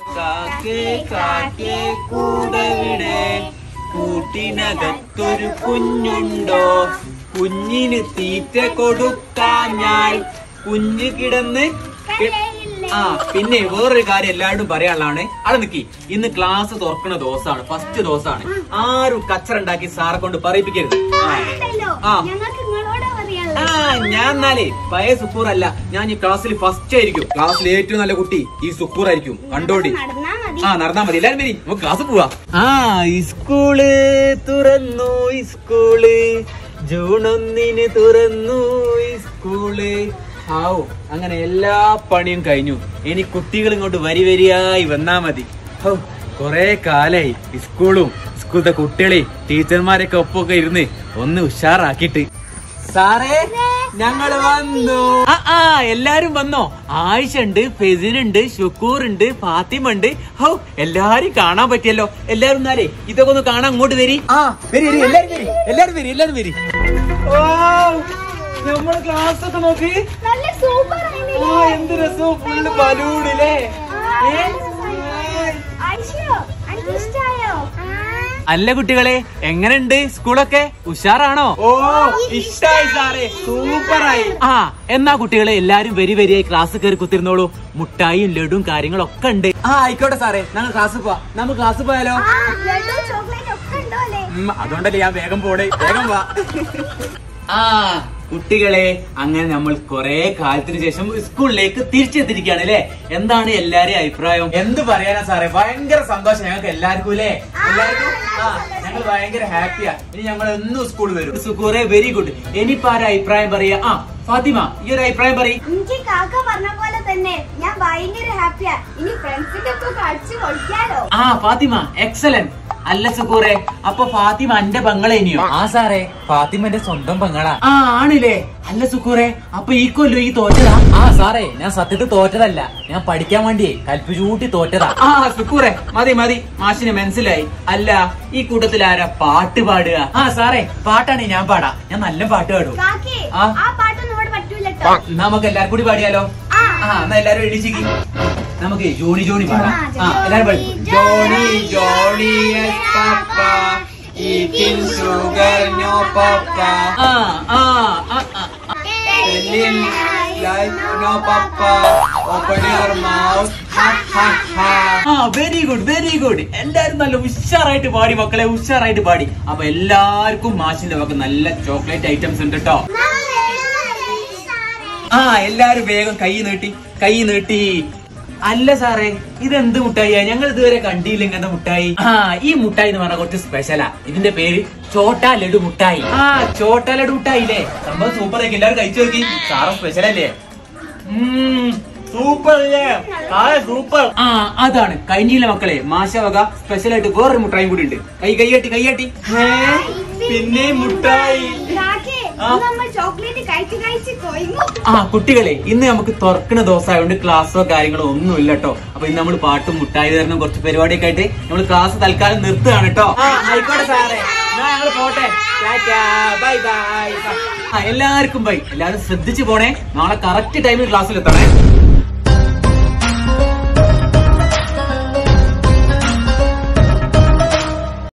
കാക്കേ കാക്കേ കൂടവിടെ കൂട്ടിനകത്തൊരു കുഞ്ഞുണ്ടോ കുഞ്ഞിന് തീറ്റ കൊടുക്കാഞ്ഞാൽ കുഞ്ഞ് കിടന്ന് കി- ആ പിന്നെ വേറൊരു കാര്യം എല്ലാവരും പറയാനുള്ളതാണ് അവിടെ നിക്കി ഇന്ന് ക്ലാസ് തുറക്കണ ദിവസമാണ് ഫസ്റ്റ് ദിവസമാണ് ആരും കച്ചറ ഉണ്ടാക്കി സാറെ കൊണ്ട് പറയിപ്പിക്കരുത് ആ. ഉണ്ടല്ലോ ആ. ഞങ്ങൾക്ക് നിങ്ങളോട് പറയാനുള്ളത് ആ ഞാൻ എന്നാലേ പഴയ സുക്കൂർ അല്ല ഞാൻ ഈ ക്ലാസ്സിൽ ഫസ്റ്റ് ആയിരിക്കും ക്ലാസ്സിൽ ഏറ്റവും നല്ല കുട്ടി ഈ സുക്കൂർ ആയിരിക്കും കണ്ടോടി നടന്നാ മതി ആ നടന്നാ മതി എല്ലാരും വരി നമുക്ക് ക്ലാസ് പോവാ ആ സ്കൂള് തുറന്നു സ്കൂള് ജൂൺ ഒന്നിന് തുറന്നു സ്കൂള് ആവു അങ്ങനെ എല്ലാ പണിയും കഴിഞ്ഞു ഇനി കുട്ടികൾ ഇങ്ങോട്ട് വരി വരിയായി വന്നാ മതി ഹൗ കൊറേ കാലായി സ്കൂളും സ്കൂളത്തെ കുട്ടികളെ ടീച്ചർമാരൊക്കെ ഒപ്പൊക്കെ ഇരുന്ന് ഒന്ന് ഉഷാറാക്കിട്ട് സാറേ ഞങ്ങൾ വന്നു ആ ആ എല്ലാരും വന്നോ ആയിഷ ഉണ്ട് ഫെസിൻ ഉണ്ട് ഷുക്കൂർ ഉണ്ട് ഫാത്തിമ ഉണ്ട് ഹൗ എല്ലാരും കാണാൻ പറ്റിയല്ലോ എല്ലാരും എന്നാലേ ഇതൊക്കെ ഒന്ന് കാണാൻ അങ്ങോട്ട് വരി ആ വരി വരി എല്ലാരും വരി എല്ലാരും വരി എല്ലാരും വരി ഓ നമ്മളെ ക്ലാസ് ഒക്കെ നോക്കി നല്ല സൂപ്പർ ആ എന്ത് രസവും ഫുള്ള് ബലൂണില്ലേ ഐഷോ എനിക്ക് ഇഷ്ടായോ അല്ല കുട്ടികളെ എങ്ങനെയുണ്ട് സ്കൂളൊക്കെ ഉഷാറാണോ ഓ ഇഷ്ടായി സാറേ സൂപ്പറായി ആ എന്നാ കുട്ടികളെ എല്ലാരും വരി വരിയായി ക്ലാസ് കയറി കുത്തിരുന്നോളൂ മുട്ടായും ലഡും കാര്യങ്ങളൊക്കെ ഉണ്ട് ആ ആയിക്കോട്ടെ സാറേ ഞങ്ങൾ ക്ലാസ് പോവാ നമുക്ക് ക്ലാസ് പോയാലോ ആ ലഡു ചോക്ലേറ്റ് ഒക്കെ ഉണ്ടോ അല്ലേ ഉം, അതുകൊണ്ടല്ലേ ഞാൻ വേഗം പോടേ വേഗം വാ ആ കുട്ടികളെ അങ്ങനെ നമ്മൾ കുറെ കാലത്തിന് ശേഷം സ്കൂളിലേക്ക് തിരിച്ചെത്തിരിക്കുകയാണ് അല്ലേ എന്താണ് എല്ലാരെയും അഭിപ്രായം എന്ത് പറയാനാ സാറേ ഭയങ്കര സന്തോഷം ഞങ്ങൾക്ക് എല്ലാവർക്കും അല്ലേ എല്ലാവർക്കും ആ ഞങ്ങൾ ഭയങ്കര ഹാപ്പിയാ ഇനി ഞങ്ങൾ എന്നും സ്കൂളിൽ വരും സുഖൂറെ വെരി ഗുഡ് ഇനിയിപ്പോ ആരാ അഭിപ്രായം പറയാ ആ ഫാത്തിമ ഈ ഒരു അഭിപ്രായം പറയും എനിക്ക് കാക്ക പറഞ്ഞ പോലെ തന്നെ ഞാൻ ഭയങ്കര ഹാപ്പിയാ ഇനി ഫ്രണ്ട്സിന്റെ ഒക്കെ അടിച്ചു പൊളിക്കാലോ ആ ഫാത്തിമ എക്സലന്റ് അല്ല സുക്കൂറെ അപ്പൊ ഫാത്തിമ എന്റെ പങ്ങളേനിയോ ആ സാറേ ഫാത്തിമന്റെ സ്വന്തം പെങ്ങളാ ആ ആണില്ലേ അല്ല സുക്കൂറെ അപ്പൊ ഈ കൊല്ലോ ഈ തോറ്റതാ ആ സാറേ ഞാൻ സത്യത്തിൽ തോറ്റതല്ല ഞാൻ പഠിക്കാൻ വേണ്ടിയേ കൽപ്പിച്ചൂട്ടി തോറ്റതാ ആ സുക്കൂറെ മതി മതി മാഷിന് മനസ്സിലായി അല്ല ഈ കൂട്ടത്തിൽ ആരാ പാട്ട് പാടുക ആ സാറേ പാട്ടാണ് ഞാൻ പാടാ ഞാൻ നല്ല പാട്ട് പാടും കാക്കി ആ. ആ പാട്ടൊന്നും ഇവിടെ പറ്റൂലട്ടോ എന്നാ നമുക്ക് എല്ലാരും കൂടി പാടിയാലോ ആ. ആ എന്നാ എല്ലാരും എണീച്ചിക്ക് നമുക്ക് ജോണി ജോണി പാടാം ആ, ആ എല്ലാരും പാടി Johnny, Johnny Johnny yes, papa eating sugar no papa ആ ആ ആ ആ Telling like no papa open your mouth ha ha ha ആ വെരി ഗുഡ് വെരി ഗുഡ് എല്ലാരും നല്ല ഉഷാറായിട്ട് പാടി മക്കളെ ഉഷാറായിട്ട് പാടി അപ്പൊ എല്ലാവർക്കും മാഷിന്റെ വക നല്ല ചോക്ലേറ്റ് ഐറ്റംസ് ഉണ്ട് കേട്ടോ ആ എല്ലാരും വേഗം കൈ നീട്ടി കൈ നീട്ടി അല്ല സാറേ ഇതെന്ത് മുട്ടായിയാ ഞങ്ങൾ ഇതുവരെ കണ്ടില്ല ഇങ്ങനത്തെ മുട്ടായി ആ ഈ മുട്ടായി എന്ന് പറഞ്ഞാൽ കുറച്ച് സ്പെഷ്യലാ ഇതിന്റെ പേര് ചോട്ടാ ലഡു മുട്ടായി ആ ചോട്ടാ ലഡു മുട്ടായില്ലേ സംഭവം സൂപ്പർ ആയിരിക്കും എല്ലാവരും കഴിച്ചു നോക്കി സാറ് സ്പെഷ്യൽ അല്ലേ സൂപ്പർ അല്ലേ സൂപ്പർ ആ അതാണ് കഴിഞ്ഞില്ല മക്കളെ മാഷ വക സ്പെഷ്യൽ ആയിട്ട് വേറൊരു മുട്ടായും കൂടി ഉണ്ട് കൈ കൈയട്ടി കൈയട്ടി ഏ, പിന്നെ മുട്ടായി കാക്കി ആ. നമ്മൾ ചോക്ലേറ്റ് കഴിച്ച് കഴിച്ച് കൊയ്മു ആ കുട്ടികളെ ഇന്ന് നമുക്ക് തുറക്കുന്ന ദിവസമായതുകൊണ്ട് ക്ലാസ്സോ കാര്യങ്ങളോ ഒന്നും ഇല്ല കേട്ടോ അപ്പൊ ഇന്ന് നമ്മൾ പാട്ടും മുട്ടായി തരണം കുറച്ച് പരിപാടിയൊക്കെ ആയിട്ട് നമ്മൾ ക്ലാസ് തൽക്കാലം നിർത്തുകയാണ് കേട്ടോ ആയിക്കോട്ടെ സാറേ ഞങ്ങൾ പോട്ടെ ബൈ ബൈ ആ എല്ലാവർക്കും ബൈ എല്ലാവരും ശ്രദ്ധിച്ചു പോണേ നാളെ കറക്റ്റ് ടൈമിൽ ക്ലാസ്സിൽ എത്തണേ